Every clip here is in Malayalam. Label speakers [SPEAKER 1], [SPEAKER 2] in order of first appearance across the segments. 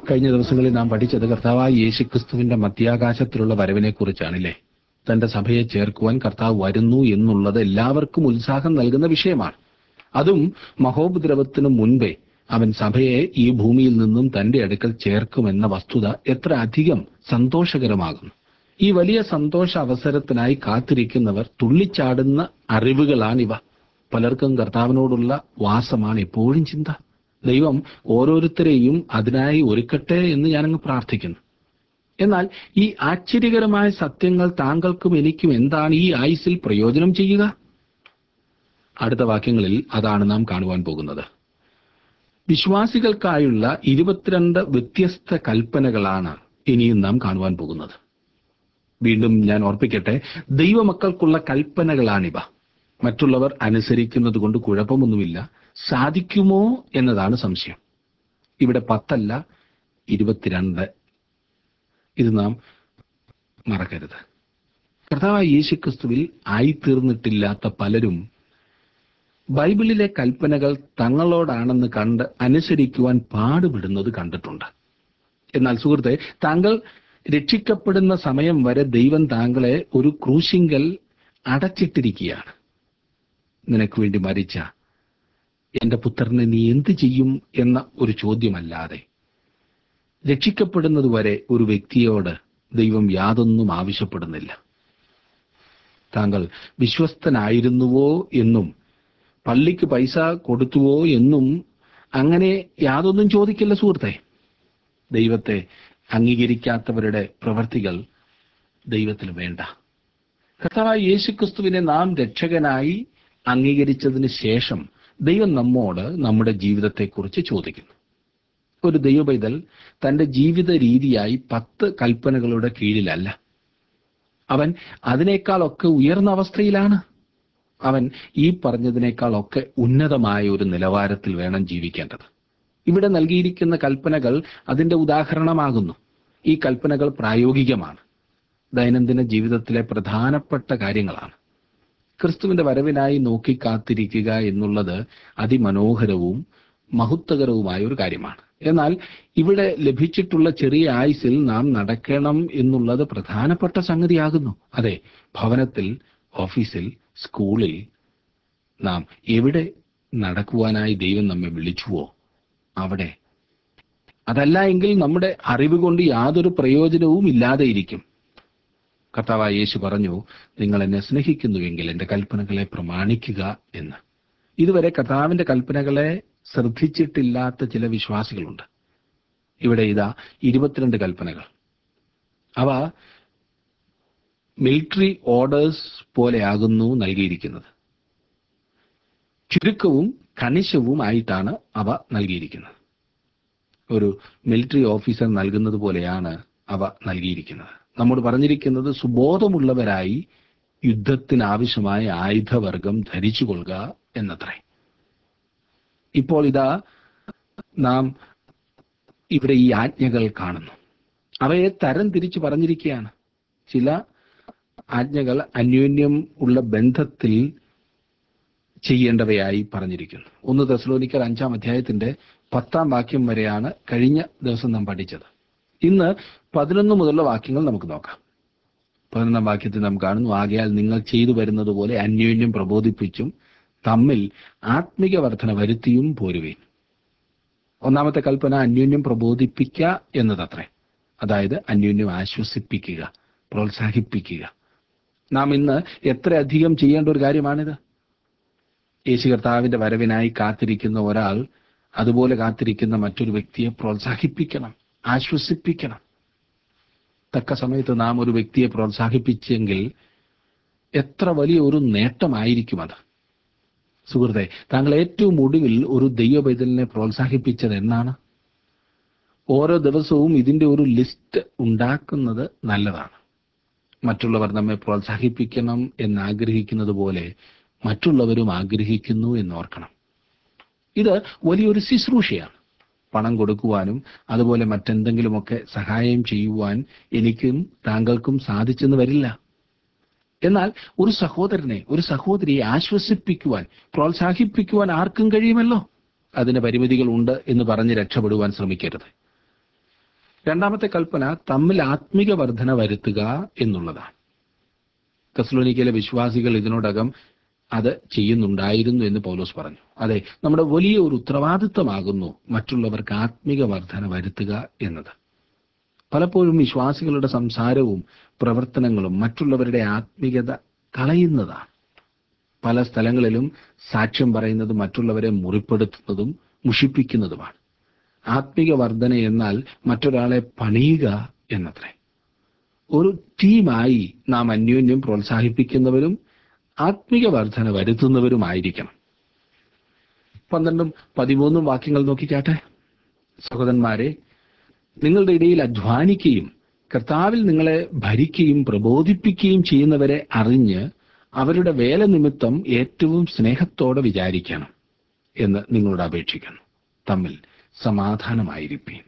[SPEAKER 1] കഴിഞ്ഞ ദിവസങ്ങളിൽ നാം പഠിച്ചത് കർത്താവായ യേശുക്രിസ്തുവിന്റെ മധ്യാകാശത്തിലുള്ള വരവിനെ കുറിച്ചാണില്ലേ തന്റെ സഭയെ ചേർക്കുവാൻ കർത്താവ് വരുന്നു എന്നുള്ളത് എല്ലാവർക്കും ഉത്സാഹം നൽകുന്ന വിഷയമാണ് അതും മഹോപദ്രവത്തിനു മുൻപേ അവൻ സഭയെ ഈ ഭൂമിയിൽ നിന്നും തന്റെ അടുക്കൽ ചേർക്കുമെന്ന വസ്തുത എത്ര അധികം സന്തോഷകരമാകുന്നു ഈ വലിയ സന്തോഷ അവസരത്തിനായി കാത്തിരിക്കുന്നവർ തുള്ളിച്ചാടുന്ന അറിവുകളാണിവ പലർക്കും കർത്താവിനോടുള്ള വാസമാണ് എപ്പോഴും ചിന്ത ദൈവം ഓരോരുത്തരെയും അതിനായി ഒരുക്കട്ടെ എന്ന് ഞാനങ്ങ് പ്രാർത്ഥിക്കുന്നു എന്നാൽ ഈ ആശ്ചര്യകരമായ സത്യങ്ങൾ താങ്കൾക്കും എനിക്കും എന്താണ് ഈ ആയുസിൽ പ്രയോജനം ചെയ്യുക അടുത്ത വാക്യങ്ങളിൽ അതാണ് നാം കാണുവാൻ പോകുന്നത് വിശ്വാസികൾക്കായുള്ള ഇരുപത്തിരണ്ട് വ്യത്യസ്ത കൽപ്പനകളാണ് ഇനിയും നാം കാണുവാൻ പോകുന്നത് വീണ്ടും ഞാൻ ഓർപ്പിക്കട്ടെ ദൈവമക്കൾക്കുള്ള കൽപ്പനകളാണിവ മറ്റുള്ളവർ അനുസരിക്കുന്നത് കൊണ്ട് കുഴപ്പമൊന്നുമില്ല സാധിക്കുമോ എന്നതാണ് സംശയം ഇവിടെ പത്തല്ല ഇരുപത്തിരണ്ട് ഇത് നാം മറക്കരുത് കർത്താവായ യേശുക്രിസ്തുവിൽ ആയിത്തീർന്നിട്ടില്ലാത്ത പലരും ബൈബിളിലെ കൽപ്പനകൾ തങ്ങളോടാണെന്ന് കണ്ട് അനുസരിക്കുവാൻ പാടുപെടുന്നത് കണ്ടിട്ടുണ്ട് എന്നാൽ സുഹൃത്തെ താങ്കൾ രക്ഷിക്കപ്പെടുന്ന സമയം വരെ ദൈവം താങ്കളെ ഒരു ക്രൂശിങ്കൽ അടച്ചിട്ടിരിക്കുകയാണ് നിനക്ക് വേണ്ടി മരിച്ച എന്റെ പുത്രനെ നീ എന്ത് ചെയ്യും എന്ന ഒരു ചോദ്യമല്ലാതെ രക്ഷിക്കപ്പെടുന്നതുവരെ ഒരു വ്യക്തിയോട് ദൈവം യാതൊന്നും ആവശ്യപ്പെടുന്നില്ല താങ്കൾ വിശ്വസ്തനായിരുന്നുവോ എന്നും പള്ളിക്ക് പൈസ കൊടുത്തുവോ എന്നും അങ്ങനെ യാതൊന്നും ചോദിക്കില്ല സുഹൃത്തെ ദൈവത്തെ അംഗീകരിക്കാത്തവരുടെ പ്രവർത്തികൾ ദൈവത്തിന് വേണ്ട കർത്താവായ യേശുക്രിസ്തുവിനെ നാം രക്ഷകനായി അംഗീകരിച്ചതിന് ശേഷം ദൈവം നമ്മോട് നമ്മുടെ ജീവിതത്തെക്കുറിച്ച് ചോദിക്കുന്നു ഒരു ദൈവപൈതൽ തന്റെ ജീവിത രീതിയായി പത്ത് കൽപ്പനകളുടെ കീഴിലല്ല അവൻ അതിനേക്കാളൊക്കെ ഉയർന്ന അവസ്ഥയിലാണ് അവൻ ഈ പറഞ്ഞതിനേക്കാളൊക്കെ ഉന്നതമായ ഒരു നിലവാരത്തിൽ വേണം ജീവിക്കേണ്ടത് ഇവിടെ നൽകിയിരിക്കുന്ന കൽപ്പനകൾ അതിന്റെ ഉദാഹരണമാകുന്നു ഈ കൽപ്പനകൾ പ്രായോഗികമാണ് ദൈനംദിന ജീവിതത്തിലെ പ്രധാനപ്പെട്ട കാര്യങ്ങളാണ് ക്രിസ്തുവിന്റെ വരവിനായി നോക്കി കാത്തിരിക്കുക എന്നുള്ളത് അതിമനോഹരവും മഹത്വകരവുമായ ഒരു കാര്യമാണ് എന്നാൽ ഇവിടെ ലഭിച്ചിട്ടുള്ള ചെറിയ ആയുസിൽ നാം നടക്കണം എന്നുള്ളത് പ്രധാനപ്പെട്ട സംഗതിയാകുന്നു അതെ ഭവനത്തിൽ ഓഫീസിൽ സ്കൂളിൽ നാം എവിടെ നടക്കുവാനായി ദൈവം നമ്മെ വിളിച്ചുവോ അവിടെ അതല്ല എങ്കിൽ നമ്മുടെ അറിവ് കൊണ്ട് യാതൊരു പ്രയോജനവും ഇല്ലാതെ ഇരിക്കും കർത്താവായ യേശു പറഞ്ഞു നിങ്ങൾ എന്നെ സ്നേഹിക്കുന്നുവെങ്കിൽ എന്റെ കൽപ്പനകളെ പ്രമാണിക്കുക എന്ന് ഇതുവരെ കർത്താവിന്റെ കൽപ്പനകളെ ശ്രദ്ധിച്ചിട്ടില്ലാത്ത ചില വിശ്വാസികളുണ്ട് ഇവിടെ ഇതാ ഇരുപത്തിരണ്ട് കൽപ്പനകൾ അവ മിലിറ്ററി ഓർഡേഴ്സ് പോലെയാകുന്നു നൽകിയിരിക്കുന്നത് ചുരുക്കവും കണിശവും ആയിട്ടാണ് അവ നൽകിയിരിക്കുന്നത് ഒരു മിലിറ്ററി ഓഫീസർ നൽകുന്നത് പോലെയാണ് അവ നൽകിയിരിക്കുന്നത് നമ്മോട് പറഞ്ഞിരിക്കുന്നത് സുബോധമുള്ളവരായി യുദ്ധത്തിന് ആവശ്യമായ ആയുധവർഗം ധരിച്ചു കൊള്ളുക എന്നത്രേ ഇപ്പോൾ ഇതാ നാം ഇവിടെ ഈ ആജ്ഞകൾ കാണുന്നു അവയെ തരം തിരിച്ചു പറഞ്ഞിരിക്കുകയാണ് ചില ആജ്ഞകൾ അന്യോന്യം ഉള്ള ബന്ധത്തിൽ ചെയ്യേണ്ടവയായി പറഞ്ഞിരിക്കുന്നു ഒന്ന് തെസ്ലോനിക്കർ അഞ്ചാം അധ്യായത്തിന്റെ പത്താം വാക്യം വരെയാണ് കഴിഞ്ഞ ദിവസം നാം പഠിച്ചത് ഇന്ന് പതിനൊന്ന് മുതലുള്ള വാക്യങ്ങൾ നമുക്ക് നോക്കാം പതിനൊന്നാം വാക്യത്തിൽ നാം കാണുന്നു ആകയാൽ നിങ്ങൾ ചെയ്തു വരുന്നത് പോലെ അന്യോന്യം പ്രബോധിപ്പിച്ചും തമ്മിൽ ആത്മിക വർധന വരുത്തിയും പോരുവേൻ ഒന്നാമത്തെ കൽപ്പന അന്യോന്യം പ്രബോധിപ്പിക്കുക എന്നതത്രേ അതായത് അന്യോന്യം ആശ്വസിപ്പിക്കുക പ്രോത്സാഹിപ്പിക്കുക നാം ഇന്ന് എത്രയധികം ചെയ്യേണ്ട ഒരു കാര്യമാണിത് യേശു കർത്താവിന്റെ വരവിനായി കാത്തിരിക്കുന്ന ഒരാൾ അതുപോലെ കാത്തിരിക്കുന്ന മറ്റൊരു വ്യക്തിയെ പ്രോത്സാഹിപ്പിക്കണം ആശ്വസിപ്പിക്കണം തക്ക സമയത്ത് നാം ഒരു വ്യക്തിയെ പ്രോത്സാഹിപ്പിച്ചെങ്കിൽ എത്ര വലിയ ഒരു നേട്ടമായിരിക്കും അത് സുഹൃത്തെ താങ്കൾ ഏറ്റവും ഒടുവിൽ ഒരു ദൈവപൈതലിനെ പ്രോത്സാഹിപ്പിച്ചത് എന്നാണ് ഓരോ ദിവസവും ഇതിന്റെ ഒരു ലിസ്റ്റ് ഉണ്ടാക്കുന്നത് നല്ലതാണ് മറ്റുള്ളവർ നമ്മെ പ്രോത്സാഹിപ്പിക്കണം എന്ന് ആഗ്രഹിക്കുന്നത് പോലെ മറ്റുള്ളവരും ആഗ്രഹിക്കുന്നു എന്നോർക്കണം ഇത് വലിയൊരു ശുശ്രൂഷയാണ് പണം കൊടുക്കുവാനും അതുപോലെ മറ്റെന്തെങ്കിലുമൊക്കെ സഹായം ചെയ്യുവാൻ എനിക്കും താങ്കൾക്കും സാധിച്ചെന്ന് വരില്ല എന്നാൽ ഒരു സഹോദരനെ ഒരു സഹോദരിയെ ആശ്വസിപ്പിക്കുവാൻ പ്രോത്സാഹിപ്പിക്കുവാൻ ആർക്കും കഴിയുമല്ലോ അതിന് പരിമിതികൾ ഉണ്ട് എന്ന് പറഞ്ഞ് രക്ഷപ്പെടുവാൻ ശ്രമിക്കരുത് രണ്ടാമത്തെ കൽപ്പന തമ്മിൽ ആത്മിക വർധന വരുത്തുക എന്നുള്ളതാണ് തെസ്ലോനിക്കയിലെ വിശ്വാസികൾ ഇതിനോടകം അത് ചെയ്യുന്നുണ്ടായിരുന്നു എന്ന് പൗലോസ് പറഞ്ഞു അതെ നമ്മുടെ വലിയ ഒരു ഉത്തരവാദിത്തമാകുന്നു മറ്റുള്ളവർക്ക് ആത്മിക വർധന വരുത്തുക എന്നത് പലപ്പോഴും വിശ്വാസികളുടെ സംസാരവും പ്രവർത്തനങ്ങളും മറ്റുള്ളവരുടെ ആത്മീയത കളയുന്നതാണ് പല സ്ഥലങ്ങളിലും സാക്ഷ്യം പറയുന്നത് മറ്റുള്ളവരെ മുറിപ്പെടുത്തുന്നതും മുഷിപ്പിക്കുന്നതുമാണ് ആത്മിക വർധന എന്നാൽ മറ്റൊരാളെ പണിയുക എന്നത്രേ ഒരു ടീമായി നാം അന്യോന്യം പ്രോത്സാഹിപ്പിക്കുന്നവരും ആത്മിക വർധന വരുത്തുന്നവരുമായിരിക്കണം പന്ത്രണ്ടും പതിമൂന്നും വാക്യങ്ങൾ നോക്കിക്കാട്ടെ സഹോദരന്മാരെ നിങ്ങളുടെ ഇടയിൽ അധ്വാനിക്കുകയും കർത്താവിൽ നിങ്ങളെ ഭരിക്കുകയും പ്രബോധിപ്പിക്കുകയും ചെയ്യുന്നവരെ അറിഞ്ഞ് അവരുടെ വേല നിമിത്തം ഏറ്റവും സ്നേഹത്തോടെ വിചാരിക്കണം എന്ന് നിങ്ങളോട് അപേക്ഷിക്കുന്നു തമ്മിൽ സമാധാനമായിരിക്കും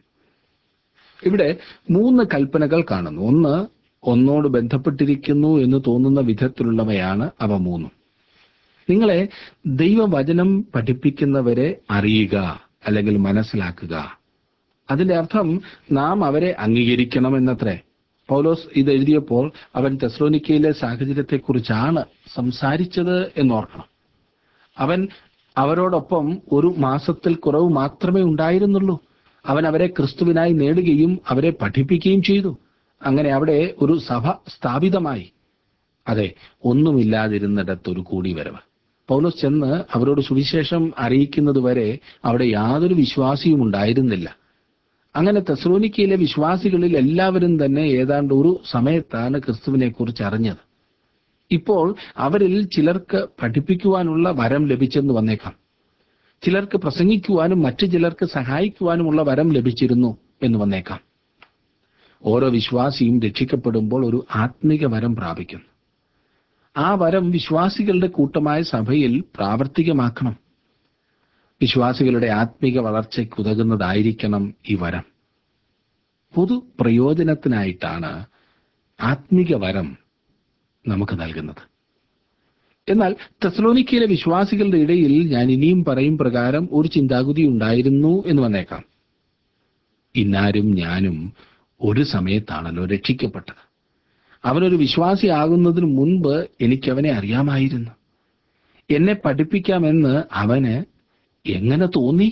[SPEAKER 1] ഇവിടെ മൂന്ന് കൽപ്പനകൾ കാണുന്നു ഒന്ന് ഒന്നോട് ബന്ധപ്പെട്ടിരിക്കുന്നു എന്ന് തോന്നുന്ന വിധത്തിലുള്ളവയാണ് അവ മൂന്നും നിങ്ങളെ ദൈവവചനം പഠിപ്പിക്കുന്നവരെ അറിയുക അല്ലെങ്കിൽ മനസ്സിലാക്കുക അതിന്റെ അർത്ഥം നാം അവരെ അംഗീകരിക്കണം എന്നത്രേ പൗലോസ് ഇത് എഴുതിയപ്പോൾ അവൻ തെസ്ലോനിക്കയിലെ സാഹചര്യത്തെക്കുറിച്ചാണ് സംസാരിച്ചത് എന്നോർക്കണം അവൻ അവരോടൊപ്പം ഒരു മാസത്തിൽ കുറവ് മാത്രമേ ഉണ്ടായിരുന്നുള്ളൂ അവൻ അവരെ ക്രിസ്തുവിനായി നേടുകയും അവരെ പഠിപ്പിക്കുകയും ചെയ്തു അങ്ങനെ അവിടെ ഒരു സഭ സ്ഥാപിതമായി അതെ ഒന്നുമില്ലാതിരുന്നിടത്ത് ഒരു കൂടി വരവ് പൗലോസ് ചെന്ന് അവരോട് സുവിശേഷം അറിയിക്കുന്നത് വരെ അവിടെ യാതൊരു വിശ്വാസിയും ഉണ്ടായിരുന്നില്ല അങ്ങനെ തെസ്ലോനിക്കയിലെ വിശ്വാസികളിൽ എല്ലാവരും തന്നെ ഏതാണ്ട് ഒരു സമയത്താണ് ക്രിസ്തുവിനെ കുറിച്ച് അറിഞ്ഞത് ഇപ്പോൾ അവരിൽ ചിലർക്ക് പഠിപ്പിക്കുവാനുള്ള വരം ലഭിച്ചെന്ന് വന്നേക്കാം ചിലർക്ക് പ്രസംഗിക്കുവാനും മറ്റു ചിലർക്ക് സഹായിക്കുവാനുമുള്ള വരം ലഭിച്ചിരുന്നു എന്ന് വന്നേക്കാം ഓരോ വിശ്വാസിയും രക്ഷിക്കപ്പെടുമ്പോൾ ഒരു ആത്മിക വരം പ്രാപിക്കുന്നു ആ വരം വിശ്വാസികളുടെ കൂട്ടമായ സഭയിൽ പ്രാവർത്തികമാക്കണം വിശ്വാസികളുടെ ആത്മിക വളർച്ചയ്ക്ക് ഉതകുന്നതായിരിക്കണം ഈ വരം പൊതു പ്രയോജനത്തിനായിട്ടാണ് ആത്മിക വരം നമുക്ക് നൽകുന്നത് എന്നാൽ തെസ്ലോനിക്കയിലെ വിശ്വാസികളുടെ ഇടയിൽ ഞാൻ ഇനിയും പറയും പ്രകാരം ഒരു ചിന്താഗതി ഉണ്ടായിരുന്നു എന്ന് വന്നേക്കാം ഇന്നാരും ഞാനും ഒരു സമയത്താണല്ലോ രക്ഷിക്കപ്പെട്ടത് അവനൊരു വിശ്വാസിയാകുന്നതിന് മുൻപ് എനിക്കവനെ അറിയാമായിരുന്നു എന്നെ പഠിപ്പിക്കാമെന്ന് അവന് എങ്ങനെ തോന്നി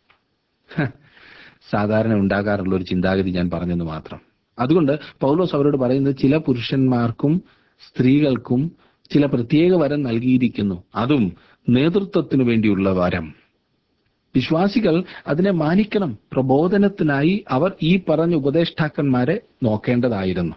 [SPEAKER 1] ഹ, സാധാരണ ഉണ്ടാകാറുള്ള ഒരു ചിന്താഗതി ഞാൻ പറഞ്ഞെന്ന് മാത്രം അതുകൊണ്ട് പൗലോസ് അവരോട് പറയുന്നത് ചില പുരുഷന്മാർക്കും സ്ത്രീകൾക്കും ചില പ്രത്യേക വരം നൽകിയിരിക്കുന്നു അതും നേതൃത്വത്തിനു വേണ്ടിയുള്ള വരം വിശ്വാസികൾ അതിനെ മാനിക്കണം പ്രബോധനത്തിനായി അവർ ഈ പറഞ്ഞ ഉപദേഷ്ടാക്കന്മാരെ നോക്കേണ്ടതായിരുന്നു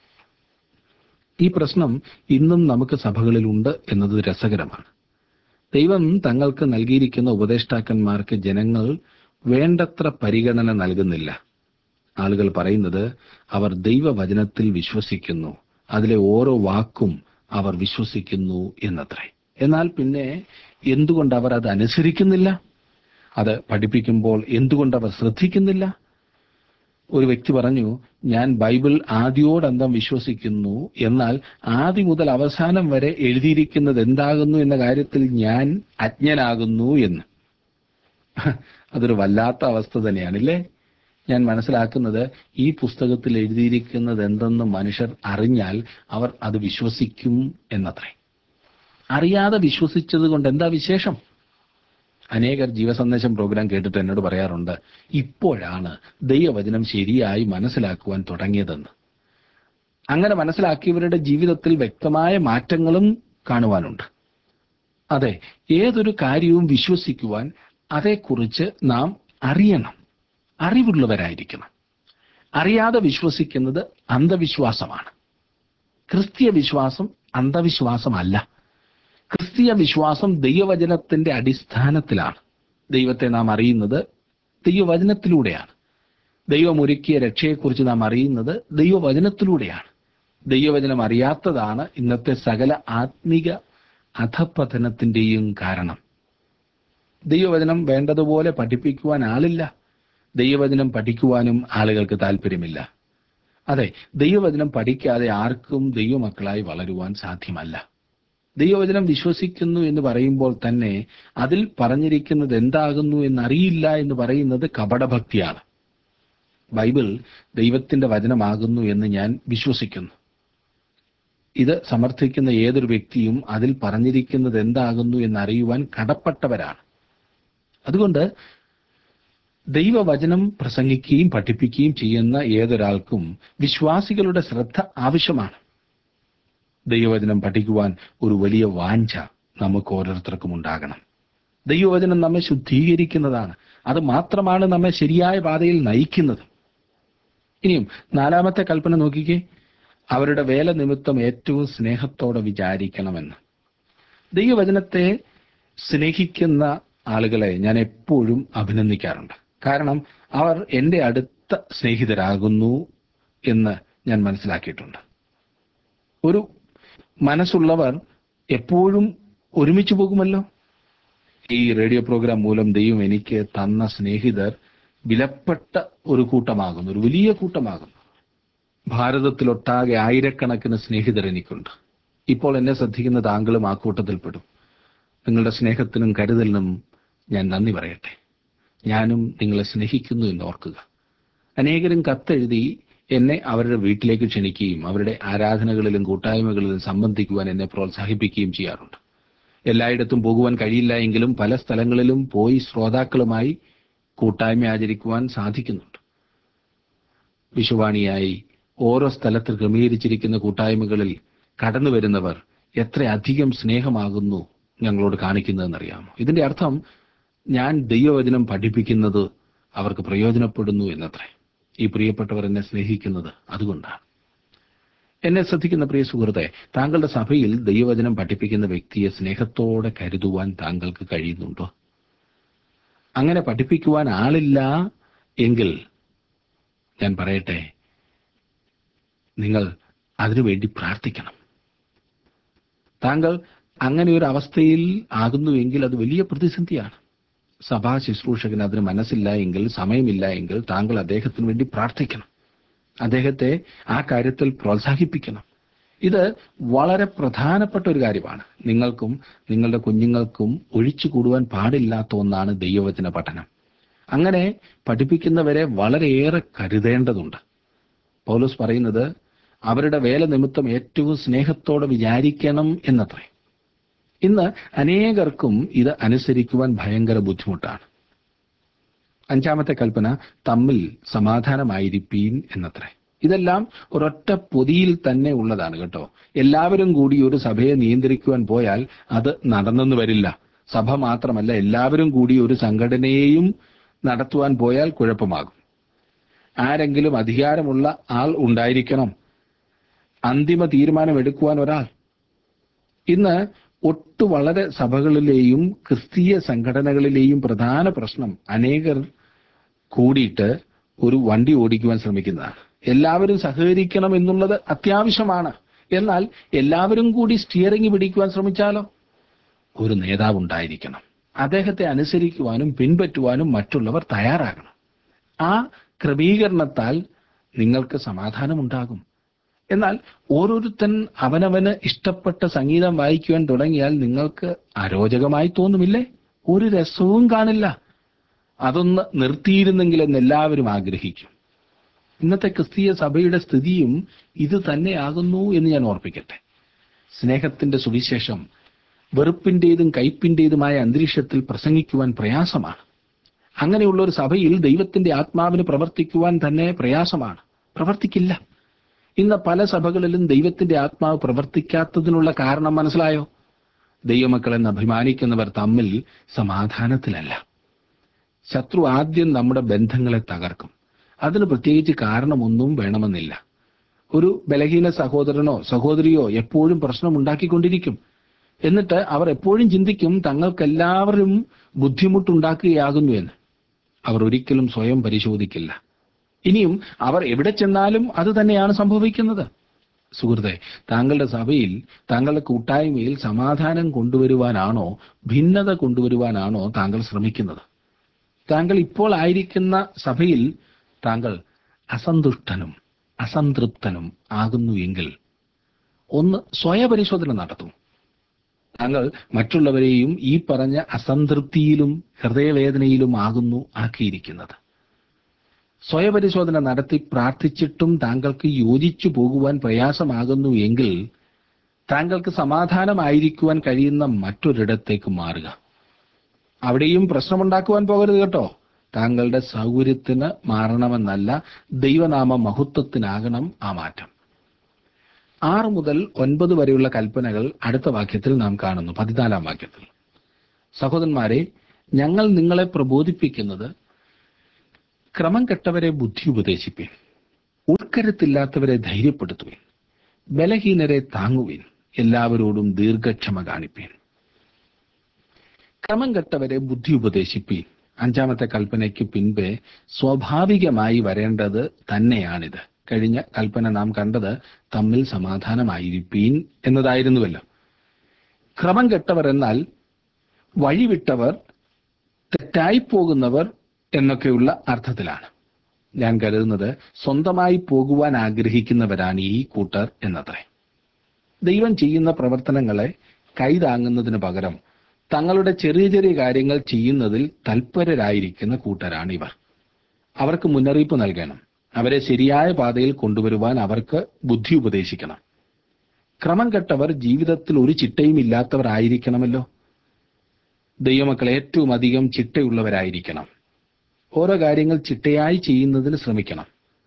[SPEAKER 1] ഈ പ്രശ്നം ഇന്നും നമുക്ക് സഭകളിലുണ്ട് എന്നത് രസകരമാണ് ദൈവം തങ്ങൾക്ക് നൽകിയിരിക്കുന്ന ഉപദേഷ്ടാക്കന്മാർക്ക് ജനങ്ങൾ വേണ്ടത്ര പരിഗണന നൽകുന്നില്ല ആളുകൾ പറയുന്നത് അവർ ദൈവവചനത്തിൽ വിശ്വസിക്കുന്നു അതിലെ ഓരോ വാക്കും അവർ വിശ്വസിക്കുന്നു എന്നത്രേ എന്നാൽ പിന്നെ എന്തുകൊണ്ട് അവർ അത് അനുസരിക്കുന്നില്ല അത് പഠിപ്പിക്കുമ്പോൾ എന്തുകൊണ്ട് അവർ ശ്രദ്ധിക്കുന്നില്ല ഒരു വ്യക്തി പറഞ്ഞു ഞാൻ ബൈബിൾ ആദ്യോടന്തം വിശ്വസിക്കുന്നു എന്നാൽ ആദ്യം മുതൽ അവസാനം വരെ എഴുതിയിരിക്കുന്നത് എന്താകുന്നു എന്ന കാര്യത്തിൽ ഞാൻ അജ്ഞനാകുന്നു എന്ന് അതൊരു വല്ലാത്ത അവസ്ഥ തന്നെയാണല്ലേ ഞാൻ മനസ്സിലാക്കുന്നത് ഈ പുസ്തകത്തിൽ എഴുതിയിരിക്കുന്നത് എന്തെന്ന് മനുഷ്യർ അറിഞ്ഞാൽ അവർ അത് വിശ്വസിക്കും എന്നത്രേ അറിയാതെ വിശ്വസിച്ചത് കൊണ്ട് എന്താ വിശേഷം അനേകർ ജീവസന്ദേശം പ്രോഗ്രാം കേട്ടിട്ട് എന്നോട് പറയാറുണ്ട് ഇപ്പോഴാണ് ദൈവവചനം ശരിയായി മനസ്സിലാക്കുവാൻ തുടങ്ങിയതെന്ന് അങ്ങനെ മനസ്സിലാക്കിയവരുടെ ജീവിതത്തിൽ വ്യക്തമായ മാറ്റങ്ങളും കാണുവാനുണ്ട് അതെ ഏതൊരു കാര്യവും വിശ്വസിക്കുവാൻ അതേക്കുറിച്ച് നാം അറിയണം അറിവുള്ളവരായിരിക്കണം അറിയാതെ വിശ്വസിക്കുന്നത് അന്ധവിശ്വാസമാണ് ക്രിസ്തീയ വിശ്വാസം അന്ധവിശ്വാസമല്ല ക്രിസ്തീയ വിശ്വാസം ദൈവവചനത്തിന്റെ അടിസ്ഥാനത്തിലാണ് ദൈവത്തെ നാം അറിയുന്നത് ദൈവവചനത്തിലൂടെയാണ് ദൈവമൊരുക്കിയ രക്ഷയെക്കുറിച്ച് നാം അറിയുന്നത് ദൈവവചനത്തിലൂടെയാണ് ദൈവവചനം അറിയാത്തതാണ് ഇന്നത്തെ സകല ആത്മിക അധപതനത്തിന്റെയും കാരണം ദൈവവചനം വേണ്ടതുപോലെ പഠിപ്പിക്കുവാൻ ആളില്ല ദൈവവചനം പഠിക്കുവാനും ആളുകൾക്ക് താല്പര്യമില്ല അതെ ദൈവവചനം പഠിക്കാതെ ആർക്കും ദൈവമക്കളായി വളരുവാൻ സാധ്യമല്ല ദൈവവചനം വിശ്വസിക്കുന്നു എന്ന് പറയുമ്പോൾ തന്നെ അതിൽ പറഞ്ഞിരിക്കുന്നത് എന്താകുന്നു എന്നറിയില്ല എന്ന് പറയുന്നത് കപടഭക്തിയാണ് ബൈബിൾ ദൈവത്തിന്റെ വചനമാകുന്നു എന്ന് ഞാൻ വിശ്വസിക്കുന്നു ഇത് സമർത്ഥിക്കുന്ന ഏതൊരു വ്യക്തിയും അതിൽ പറഞ്ഞിരിക്കുന്നത് എന്താകുന്നു എന്നറിയുവാൻ കടപ്പെട്ടവരാണ് അതുകൊണ്ട് ദൈവവചനം പ്രസംഗിക്കുകയും പഠിപ്പിക്കുകയും ചെയ്യുന്ന ഏതൊരാൾക്കും വിശ്വാസികളുടെ ശ്രദ്ധ ആവശ്യമാണ് ദൈവവചനം പഠിക്കുവാൻ ഒരു വലിയ വാഞ്ച നമുക്ക് ഓരോരുത്തർക്കും ഉണ്ടാകണം ദൈവവചനം നമ്മെ ശുദ്ധീകരിക്കുന്നതാണ് അത് മാത്രമാണ് നമ്മെ ശരിയായ പാതയിൽ നയിക്കുന്നത് ഇനിയും നാലാമത്തെ കൽപ്പന നോക്കിക്കേ അവരുടെ വേല നിമിത്തം ഏറ്റവും സ്നേഹത്തോടെ വിചാരിക്കണമെന്ന് ദൈവവചനത്തെ സ്നേഹിക്കുന്ന ആളുകളെ ഞാൻ എപ്പോഴും അഭിനന്ദിക്കാറുണ്ട് കാരണം അവർ എൻ്റെ അടുത്ത സ്നേഹിതരാകുന്നു എന്ന് ഞാൻ മനസ്സിലാക്കിയിട്ടുണ്ട് ഒരു മനസ്സുള്ളവർ എപ്പോഴും ഒരുമിച്ച് പോകുമല്ലോ ഈ റേഡിയോ പ്രോഗ്രാം മൂലം ദൈവം എനിക്ക് തന്ന സ്നേഹിതർ വിലപ്പെട്ട ഒരു കൂട്ടമാകുന്നു ഒരു വലിയ കൂട്ടമാകുന്നു ഭാരതത്തിലൊട്ടാകെ ആയിരക്കണക്കിന് സ്നേഹിതർ എനിക്കുണ്ട് ഇപ്പോൾ എന്നെ ശ്രദ്ധിക്കുന്ന താങ്കളും ആ കൂട്ടത്തിൽപ്പെടും നിങ്ങളുടെ സ്നേഹത്തിനും കരുതലിനും ഞാൻ നന്ദി പറയട്ടെ ഞാനും നിങ്ങളെ സ്നേഹിക്കുന്നു എന്ന് ഓർക്കുക അനേകരും കത്തെഴുതി എന്നെ അവരുടെ വീട്ടിലേക്ക് ക്ഷണിക്കുകയും അവരുടെ ആരാധനകളിലും കൂട്ടായ്മകളിലും സംബന്ധിക്കുവാൻ എന്നെ പ്രോത്സാഹിപ്പിക്കുകയും ചെയ്യാറുണ്ട് എല്ലായിടത്തും പോകുവാൻ കഴിയില്ല എങ്കിലും പല സ്ഥലങ്ങളിലും പോയി ശ്രോതാക്കളുമായി കൂട്ടായ്മ ആചരിക്കുവാൻ സാധിക്കുന്നുണ്ട് വിഷുവാണിയായി ഓരോ സ്ഥലത്ത് ക്രമീകരിച്ചിരിക്കുന്ന കൂട്ടായ്മകളിൽ കടന്നു വരുന്നവർ എത്ര അധികം സ്നേഹമാകുന്നു ഞങ്ങളോട് കാണിക്കുന്നതെന്നറിയാമോ ഇതിന്റെ അർത്ഥം ഞാൻ ദൈവവചനം പഠിപ്പിക്കുന്നത് അവർക്ക് പ്രയോജനപ്പെടുന്നു എന്നത്രേ ഈ പ്രിയപ്പെട്ടവർ എന്നെ സ്നേഹിക്കുന്നത് അതുകൊണ്ടാണ് എന്നെ ശ്രദ്ധിക്കുന്ന പ്രിയ സുഹൃത്തെ താങ്കളുടെ സഭയിൽ ദൈവവചനം പഠിപ്പിക്കുന്ന വ്യക്തിയെ സ്നേഹത്തോടെ കരുതുവാൻ താങ്കൾക്ക് കഴിയുന്നുണ്ടോ അങ്ങനെ പഠിപ്പിക്കുവാൻ ആളില്ല എങ്കിൽ ഞാൻ പറയട്ടെ നിങ്ങൾ അതിനുവേണ്ടി പ്രാർത്ഥിക്കണം താങ്കൾ അങ്ങനെ ഒരു അവസ്ഥയിൽ ആകുന്നുവെങ്കിൽ അത് വലിയ പ്രതിസന്ധിയാണ് സഭാ ശുശ്രൂഷകന് അതിന് മനസ്സില്ല എങ്കിൽ സമയമില്ല എങ്കിൽ താങ്കൾ അദ്ദേഹത്തിന് വേണ്ടി പ്രാർത്ഥിക്കണം അദ്ദേഹത്തെ ആ കാര്യത്തിൽ പ്രോത്സാഹിപ്പിക്കണം ഇത് വളരെ പ്രധാനപ്പെട്ട ഒരു കാര്യമാണ് നിങ്ങൾക്കും നിങ്ങളുടെ കുഞ്ഞുങ്ങൾക്കും ഒഴിച്ചു കൂടുവാൻ പാടില്ലാത്ത ഒന്നാണ് ദൈവവചന പഠനം അങ്ങനെ പഠിപ്പിക്കുന്നവരെ വളരെയേറെ കരുതേണ്ടതുണ്ട് പൗലോസ് പറയുന്നത് അവരുടെ വേല നിമിത്തം ഏറ്റവും സ്നേഹത്തോടെ വിചാരിക്കണം എന്നത്രേ ഇന്ന് അനേകർക്കും ഇത് അനുസരിക്കുവാൻ ഭയങ്കര ബുദ്ധിമുട്ടാണ് അഞ്ചാമത്തെ കൽപ്പന തമ്മിൽ സമാധാനമായിരിപ്പീൻ എന്നത്രേ ഇതെല്ലാം ഒരൊറ്റ പൊതിയിൽ തന്നെ ഉള്ളതാണ് കേട്ടോ എല്ലാവരും കൂടി ഒരു സഭയെ നിയന്ത്രിക്കുവാൻ പോയാൽ അത് നടന്നെന്ന് വരില്ല സഭ മാത്രമല്ല എല്ലാവരും കൂടി ഒരു സംഘടനയെയും നടത്തുവാൻ പോയാൽ കുഴപ്പമാകും ആരെങ്കിലും അധികാരമുള്ള ആൾ ഉണ്ടായിരിക്കണം അന്തിമ തീരുമാനം എടുക്കുവാൻ ഒരാൾ ഇന്ന് ഒട്ടു വളരെ സഭകളിലെയും ക്രിസ്തീയ സംഘടനകളിലെയും പ്രധാന പ്രശ്നം അനേകർ കൂടിയിട്ട് ഒരു വണ്ടി ഓടിക്കുവാൻ ശ്രമിക്കുന്നതാണ് എല്ലാവരും സഹകരിക്കണം എന്നുള്ളത് അത്യാവശ്യമാണ് എന്നാൽ എല്ലാവരും കൂടി സ്റ്റിയറിംഗ് പിടിക്കുവാൻ ശ്രമിച്ചാലോ ഒരു നേതാവ് ഉണ്ടായിരിക്കണം അദ്ദേഹത്തെ അനുസരിക്കുവാനും പിൻപറ്റുവാനും മറ്റുള്ളവർ തയ്യാറാകണം ആ ക്രമീകരണത്താൽ നിങ്ങൾക്ക് സമാധാനമുണ്ടാകും എന്നാൽ ഓരോരുത്തൻ അവനവന് ഇഷ്ടപ്പെട്ട സംഗീതം വായിക്കുവാൻ തുടങ്ങിയാൽ നിങ്ങൾക്ക് അരോചകമായി തോന്നുമില്ലേ ഒരു രസവും കാണില്ല അതൊന്ന് നിർത്തിയിരുന്നെങ്കിലെന്ന് എല്ലാവരും ആഗ്രഹിക്കും ഇന്നത്തെ ക്രിസ്തീയ സഭയുടെ സ്ഥിതിയും ഇത് തന്നെയാകുന്നു എന്ന് ഞാൻ ഓർപ്പിക്കട്ടെ സ്നേഹത്തിന്റെ സുവിശേഷം വെറുപ്പിന്റേതും കയ്പിന്റേതുമായ അന്തരീക്ഷത്തിൽ പ്രസംഗിക്കുവാൻ പ്രയാസമാണ് അങ്ങനെയുള്ള ഒരു സഭയിൽ ദൈവത്തിന്റെ ആത്മാവിന് പ്രവർത്തിക്കുവാൻ തന്നെ പ്രയാസമാണ് പ്രവർത്തിക്കില്ല ഇന്ന് പല സഭകളിലും ദൈവത്തിന്റെ ആത്മാവ് പ്രവർത്തിക്കാത്തതിനുള്ള കാരണം മനസ്സിലായോ ദൈവമക്കളെന്ന് അഭിമാനിക്കുന്നവർ തമ്മിൽ സമാധാനത്തിലല്ല ശത്രു ആദ്യം നമ്മുടെ ബന്ധങ്ങളെ തകർക്കും അതിന് പ്രത്യേകിച്ച് കാരണമൊന്നും വേണമെന്നില്ല ഒരു ബലഹീന സഹോദരനോ സഹോദരിയോ എപ്പോഴും പ്രശ്നം ഉണ്ടാക്കിക്കൊണ്ടിരിക്കും എന്നിട്ട് അവർ എപ്പോഴും ചിന്തിക്കും തങ്ങൾക്കെല്ലാവരും ബുദ്ധിമുട്ടുണ്ടാക്കുകയാകുന്നു എന്ന് അവർ ഒരിക്കലും സ്വയം പരിശോധിക്കില്ല ഇനിയും അവർ എവിടെ ചെന്നാലും അത് തന്നെയാണ് സംഭവിക്കുന്നത് സുഹൃത്തെ താങ്കളുടെ സഭയിൽ താങ്കളുടെ കൂട്ടായ്മയിൽ സമാധാനം കൊണ്ടുവരുവാനാണോ ഭിന്നത കൊണ്ടുവരുവാനാണോ താങ്കൾ ശ്രമിക്കുന്നത് താങ്കൾ ഇപ്പോൾ ആയിരിക്കുന്ന സഭയിൽ താങ്കൾ അസന്തുഷ്ടനും അസംതൃപ്തനും ആകുന്നു എങ്കിൽ ഒന്ന് സ്വയപരിശോധന നടത്തും താങ്കൾ മറ്റുള്ളവരെയും ഈ പറഞ്ഞ അസംതൃപ്തിയിലും ഹൃദയവേദനയിലും ആകുന്നു ആക്കിയിരിക്കുന്നത് സ്വയപരിശോധന നടത്തി പ്രാർത്ഥിച്ചിട്ടും താങ്കൾക്ക് യോജിച്ചു പോകുവാൻ പ്രയാസമാകുന്നു എങ്കിൽ താങ്കൾക്ക് സമാധാനമായിരിക്കുവാൻ കഴിയുന്ന മറ്റൊരിടത്തേക്ക് മാറുക അവിടെയും പ്രശ്നമുണ്ടാക്കുവാൻ പോകരുത് കേട്ടോ താങ്കളുടെ സൗകര്യത്തിന് മാറണമെന്നല്ല ദൈവനാമ മഹത്വത്തിനാകണം ആ മാറ്റം ആറ് മുതൽ ഒൻപത് വരെയുള്ള കൽപ്പനകൾ അടുത്ത വാക്യത്തിൽ നാം കാണുന്നു പതിനാലാം വാക്യത്തിൽ സഹോദരന്മാരെ ഞങ്ങൾ നിങ്ങളെ പ്രബോധിപ്പിക്കുന്നത് ക്രമം കെട്ടവരെ ബുദ്ധി ഉപദേശിപ്പിൻ ഉൾക്കരുത്തില്ലാത്തവരെ ധൈര്യപ്പെടുത്തുവിൻ ബലഹീനരെ താങ്ങുവിൻ എല്ലാവരോടും ദീർഘക്ഷമ കാണിപ്പീൻ ക്രമം കെട്ടവരെ ബുദ്ധി ഉപദേശിപ്പീൻ അഞ്ചാമത്തെ കൽപ്പനയ്ക്ക് പിൻപേ സ്വാഭാവികമായി വരേണ്ടത് തന്നെയാണിത് കഴിഞ്ഞ കൽപ്പന നാം കണ്ടത് തമ്മിൽ സമാധാനമായിരിപ്പീൻ എന്നതായിരുന്നുവല്ലോ ക്രമം കെട്ടവർ എന്നാൽ വഴിവിട്ടവർ തെറ്റായി പോകുന്നവർ എന്നൊക്കെയുള്ള അർത്ഥത്തിലാണ് ഞാൻ കരുതുന്നത് സ്വന്തമായി പോകുവാൻ ആഗ്രഹിക്കുന്നവരാണ് ഈ കൂട്ടർ എന്നത്രേ ദൈവം ചെയ്യുന്ന പ്രവർത്തനങ്ങളെ കൈതാങ്ങുന്നതിന് പകരം തങ്ങളുടെ ചെറിയ ചെറിയ കാര്യങ്ങൾ ചെയ്യുന്നതിൽ തൽപരരായിരിക്കുന്ന കൂട്ടരാണ് ഇവർ അവർക്ക് മുന്നറിയിപ്പ് നൽകണം അവരെ ശരിയായ പാതയിൽ കൊണ്ടുവരുവാൻ അവർക്ക് ബുദ്ധി ഉപദേശിക്കണം ക്രമം കെട്ടവർ ജീവിതത്തിൽ ഒരു ചിട്ടയും ഇല്ലാത്തവർ ആയിരിക്കണമല്ലോ ദൈവമക്കൾ ഏറ്റവും അധികം ചിട്ടയുള്ളവരായിരിക്കണം ഓരോ കാര്യങ്ങൾ ചിട്ടയായി ചെയ്യുന്നതിന് ശ്രമിക്കണം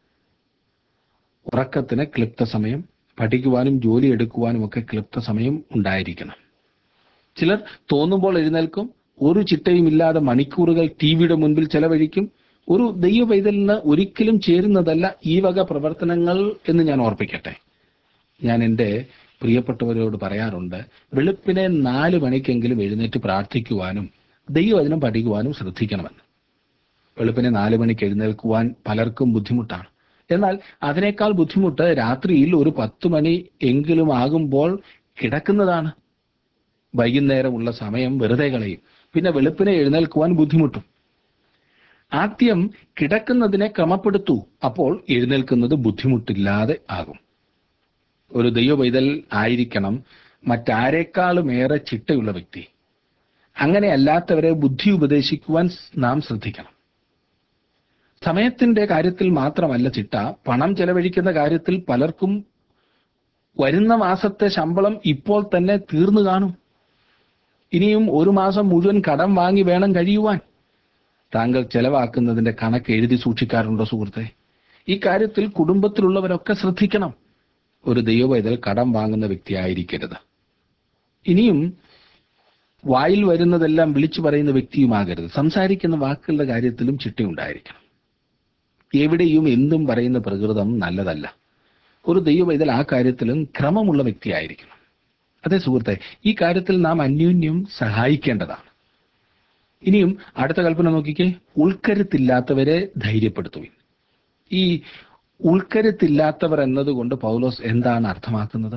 [SPEAKER 1] ഉറക്കത്തിന് ക്ലിപ്ത സമയം പഠിക്കുവാനും ജോലി എടുക്കുവാനും ഒക്കെ ക്ലിപ്ത സമയം ഉണ്ടായിരിക്കണം ചിലർ തോന്നുമ്പോൾ എഴുന്നേൽക്കും ഒരു ചിട്ടയും ഇല്ലാതെ മണിക്കൂറുകൾ ടി വിയുടെ മുൻപിൽ ചെലവഴിക്കും ഒരു ദൈവ പൈതലിന് ഒരിക്കലും ചേരുന്നതല്ല ഈ വക പ്രവർത്തനങ്ങൾ എന്ന് ഞാൻ ഓർപ്പിക്കട്ടെ ഞാൻ എൻ്റെ പ്രിയപ്പെട്ടവരോട് പറയാറുണ്ട് വെളുപ്പിനെ നാല് മണിക്കെങ്കിലും എഴുന്നേറ്റ് പ്രാർത്ഥിക്കുവാനും ദൈവവചനം പഠിക്കുവാനും ശ്രദ്ധിക്കണമെന്ന് വെളുപ്പിനെ നാല് മണിക്ക് എഴുന്നേൽക്കുവാൻ പലർക്കും ബുദ്ധിമുട്ടാണ് എന്നാൽ അതിനേക്കാൾ ബുദ്ധിമുട്ട് രാത്രിയിൽ ഒരു പത്ത് മണി എങ്കിലും ആകുമ്പോൾ കിടക്കുന്നതാണ് വൈകുന്നേരമുള്ള സമയം വെറുതെ കളയും പിന്നെ വെളുപ്പിനെ എഴുന്നേൽക്കുവാൻ ബുദ്ധിമുട്ടും ആദ്യം കിടക്കുന്നതിനെ ക്രമപ്പെടുത്തൂ അപ്പോൾ എഴുന്നേൽക്കുന്നത് ബുദ്ധിമുട്ടില്ലാതെ ആകും ഒരു ദൈവ പൈതൽ ആയിരിക്കണം മറ്റാരേക്കാളും ഏറെ ചിട്ടയുള്ള വ്യക്തി അങ്ങനെ അല്ലാത്തവരെ ബുദ്ധി ഉപദേശിക്കുവാൻ നാം ശ്രദ്ധിക്കണം സമയത്തിന്റെ കാര്യത്തിൽ മാത്രമല്ല ചിട്ട പണം ചെലവഴിക്കുന്ന കാര്യത്തിൽ പലർക്കും വരുന്ന മാസത്തെ ശമ്പളം ഇപ്പോൾ തന്നെ തീർന്നു കാണും ഇനിയും ഒരു മാസം മുഴുവൻ കടം വാങ്ങി വേണം കഴിയുവാൻ താങ്കൾ ചെലവാക്കുന്നതിന്റെ കണക്ക് എഴുതി സൂക്ഷിക്കാറുണ്ടോ സുഹൃത്തെ ഈ കാര്യത്തിൽ കുടുംബത്തിലുള്ളവരൊക്കെ ശ്രദ്ധിക്കണം ഒരു ദൈവവൈതൽ കടം വാങ്ങുന്ന വ്യക്തിയായിരിക്കരുത് ഇനിയും വായിൽ വരുന്നതെല്ലാം വിളിച്ചു പറയുന്ന വ്യക്തിയുമാകരുത് സംസാരിക്കുന്ന വാക്കുകളുടെ കാര്യത്തിലും ചിട്ടയുണ്ടായിരിക്കണം എവിടെയും എന്തും പറയുന്ന പ്രകൃതം നല്ലതല്ല ഒരു ദൈവവൈതൽ ആ കാര്യത്തിലും ക്രമമുള്ള വ്യക്തിയായിരിക്കണം അതെ സുഹൃത്തെ ഈ കാര്യത്തിൽ നാം അന്യോന്യം സഹായിക്കേണ്ടതാണ് ഇനിയും അടുത്ത കൽപ്പന നോക്കിക്കേ ഉൾക്കരുത്തില്ലാത്തവരെ ധൈര്യപ്പെടുത്തുവിൻ ഈ ഉൾക്കരുത്തില്ലാത്തവർ എന്നതുകൊണ്ട് പൗലോസ് എന്താണ് അർത്ഥമാക്കുന്നത്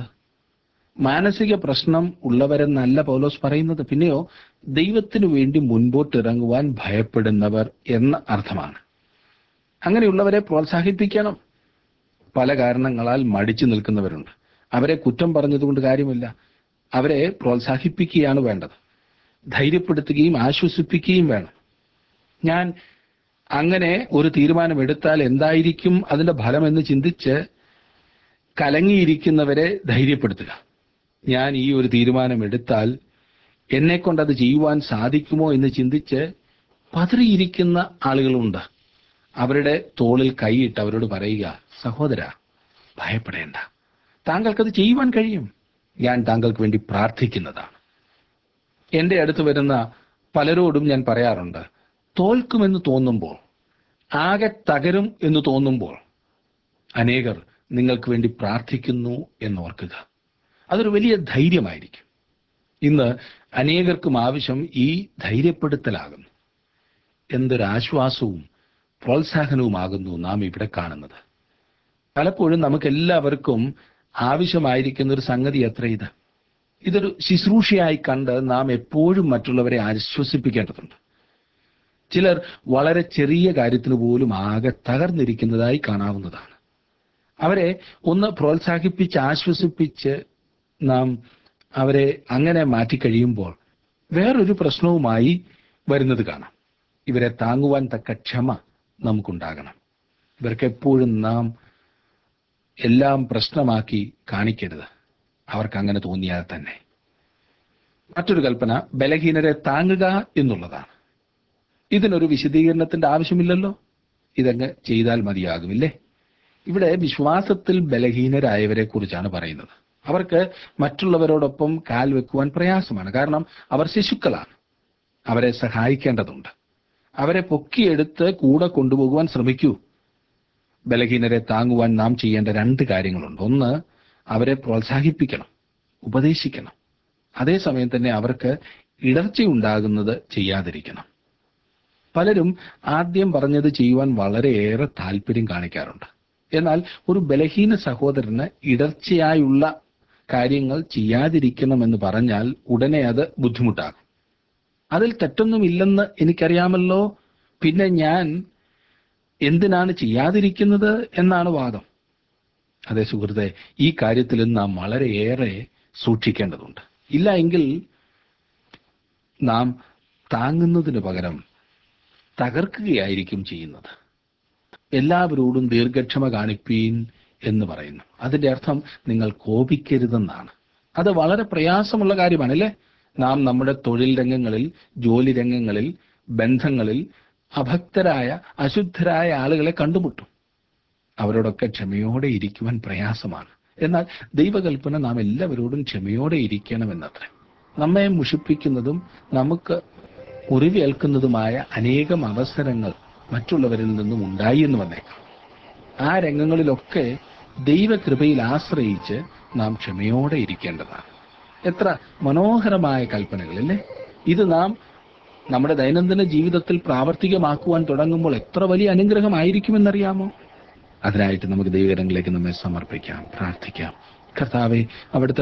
[SPEAKER 1] മാനസിക പ്രശ്നം ഉള്ളവരെന്നല്ല പൗലോസ് പറയുന്നത് പിന്നെയോ ദൈവത്തിനു വേണ്ടി മുൻപോട്ട് ഇറങ്ങുവാൻ ഭയപ്പെടുന്നവർ എന്ന അർത്ഥമാണ് അങ്ങനെയുള്ളവരെ പ്രോത്സാഹിപ്പിക്കണം പല കാരണങ്ങളാൽ മടിച്ചു നിൽക്കുന്നവരുണ്ട് അവരെ കുറ്റം പറഞ്ഞതുകൊണ്ട് കാര്യമില്ല അവരെ പ്രോത്സാഹിപ്പിക്കുകയാണ് വേണ്ടത് ധൈര്യപ്പെടുത്തുകയും ആശ്വസിപ്പിക്കുകയും വേണം ഞാൻ അങ്ങനെ ഒരു തീരുമാനം എടുത്താൽ എന്തായിരിക്കും അതിന്റെ ഫലമെന്ന് ചിന്തിച്ച് കലങ്ങിയിരിക്കുന്നവരെ ധൈര്യപ്പെടുത്തുക ഞാൻ ഈ ഒരു തീരുമാനം എടുത്താൽ എന്നെ കൊണ്ട് അത് ചെയ്യുവാൻ സാധിക്കുമോ എന്ന് ചിന്തിച്ച് പതറിയിരിക്കുന്ന ആളുകളുണ്ട് അവരുടെ തോളിൽ കൈയിട്ട് അവരോട് പറയുക സഹോദര ഭയപ്പെടേണ്ട താങ്കൾക്കത് ചെയ്യുവാൻ കഴിയും ഞാൻ താങ്കൾക്ക് വേണ്ടി പ്രാർത്ഥിക്കുന്നതാണ് എൻ്റെ അടുത്ത് വരുന്ന പലരോടും ഞാൻ പറയാറുണ്ട് തോൽക്കുമെന്ന് തോന്നുമ്പോൾ ആകെ തകരും എന്ന് തോന്നുമ്പോൾ അനേകർ നിങ്ങൾക്ക് വേണ്ടി പ്രാർത്ഥിക്കുന്നു എന്നോർക്കുക അതൊരു വലിയ ധൈര്യമായിരിക്കും ഇന്ന് അനേകർക്കും ആവശ്യം ഈ ധൈര്യപ്പെടുത്തലാകുന്നു എന്തൊരാശ്വാസവും പ്രോത്സാഹനവുമാകുന്നു നാം ഇവിടെ കാണുന്നത് പലപ്പോഴും നമുക്ക് എല്ലാവർക്കും ആവശ്യമായിരിക്കുന്ന ഒരു സംഗതി എത്ര ഇത് ഇതൊരു ശുശ്രൂഷയായി കണ്ട് നാം എപ്പോഴും മറ്റുള്ളവരെ ആശ്വസിപ്പിക്കേണ്ടതുണ്ട് ചിലർ വളരെ ചെറിയ കാര്യത്തിന് പോലും ആകെ തകർന്നിരിക്കുന്നതായി കാണാവുന്നതാണ് അവരെ ഒന്ന് പ്രോത്സാഹിപ്പിച്ച് ആശ്വസിപ്പിച്ച് നാം അവരെ അങ്ങനെ മാറ്റിക്കഴിയുമ്പോൾ വേറൊരു പ്രശ്നവുമായി വരുന്നത് കാണാം ഇവരെ താങ്ങുവാൻ തക്ക ക്ഷമ നമുക്കുണ്ടാകണം ഇവർക്ക് എപ്പോഴും നാം എല്ലാം പ്രശ്നമാക്കി കാണിക്കരുത് അവർക്ക് അങ്ങനെ തോന്നിയാൽ തന്നെ മറ്റൊരു കൽപ്പന ബലഹീനരെ താങ്ങുക എന്നുള്ളതാണ് ഇതിനൊരു വിശദീകരണത്തിന്റെ ആവശ്യമില്ലല്ലോ ഇതങ്ങ് ചെയ്താൽ മതിയാകുമില്ലേ ഇവിടെ വിശ്വാസത്തിൽ ബലഹീനരായവരെ കുറിച്ചാണ് പറയുന്നത് അവർക്ക് മറ്റുള്ളവരോടൊപ്പം കാൽ വെക്കുവാൻ പ്രയാസമാണ് കാരണം അവർ ശിശുക്കളാണ് അവരെ സഹായിക്കേണ്ടതുണ്ട് അവരെ പൊക്കിയെടുത്ത് കൂടെ കൊണ്ടുപോകുവാൻ ശ്രമിക്കൂ ബലഹീനരെ താങ്ങുവാൻ നാം ചെയ്യേണ്ട രണ്ട് കാര്യങ്ങളുണ്ട് ഒന്ന് അവരെ പ്രോത്സാഹിപ്പിക്കണം ഉപദേശിക്കണം അതേസമയം തന്നെ അവർക്ക് ഇടർച്ചയുണ്ടാകുന്നത് ചെയ്യാതിരിക്കണം പലരും ആദ്യം പറഞ്ഞത് ചെയ്യുവാൻ വളരെയേറെ താല്പര്യം കാണിക്കാറുണ്ട് എന്നാൽ ഒരു ബലഹീന സഹോദരന് ഇടർച്ചയായുള്ള കാര്യങ്ങൾ ചെയ്യാതിരിക്കണമെന്ന് പറഞ്ഞാൽ ഉടനെ അത് ബുദ്ധിമുട്ടാകും അതിൽ തെറ്റൊന്നുമില്ലെന്ന് എനിക്കറിയാമല്ലോ പിന്നെ ഞാൻ എന്തിനാണ് ചെയ്യാതിരിക്കുന്നത് എന്നാണ് വാദം അതെ സുഹൃത്തെ ഈ കാര്യത്തിൽ നാം വളരെയേറെ സൂക്ഷിക്കേണ്ടതുണ്ട് ഇല്ല എങ്കിൽ നാം താങ്ങുന്നതിന് പകരം തകർക്കുകയായിരിക്കും ചെയ്യുന്നത് എല്ലാവരോടും ദീർഘക്ഷമ കാണിപ്പീൻ എന്ന് പറയുന്നു അതിന്റെ അർത്ഥം നിങ്ങൾ കോപിക്കരുതെന്നാണ് അത് വളരെ പ്രയാസമുള്ള കാര്യമാണ് അല്ലേ നാം നമ്മുടെ തൊഴിൽ രംഗങ്ങളിൽ ജോലി രംഗങ്ങളിൽ ബന്ധങ്ങളിൽ അഭക്തരായ അശുദ്ധരായ ആളുകളെ കണ്ടുമുട്ടും അവരോടൊക്കെ ക്ഷമയോടെ ഇരിക്കുവാൻ പ്രയാസമാണ് എന്നാൽ ദൈവകൽപ്പന നാം എല്ലാവരോടും ക്ഷമയോടെ ഇരിക്കണമെന്നത്രേ നമ്മെ മുഷിപ്പിക്കുന്നതും നമുക്ക് മുറിവേൽക്കുന്നതുമായ അനേകം അവസരങ്ങൾ മറ്റുള്ളവരിൽ നിന്നും ഉണ്ടായി എന്ന് വന്നേക്കാം ആ രംഗങ്ങളിലൊക്കെ ദൈവകൃപയിൽ ആശ്രയിച്ച് നാം ക്ഷമയോടെ ഇരിക്കേണ്ടതാണ് എത്ര മനോഹരമായ കൽപ്പനകളല്ലേ ഇത് നാം നമ്മുടെ ദൈനംദിന ജീവിതത്തിൽ പ്രാവർത്തികമാക്കുവാൻ തുടങ്ങുമ്പോൾ എത്ര വലിയ അനുഗ്രഹമായിരിക്കുമെന്നറിയാമോ അതിനായിട്ട് നമുക്ക് ദൈവകരങ്ങളിലേക്ക് നമ്മെ സമർപ്പിക്കാം പ്രാർത്ഥിക്കാം കർത്താവെ അവിടുത്തെ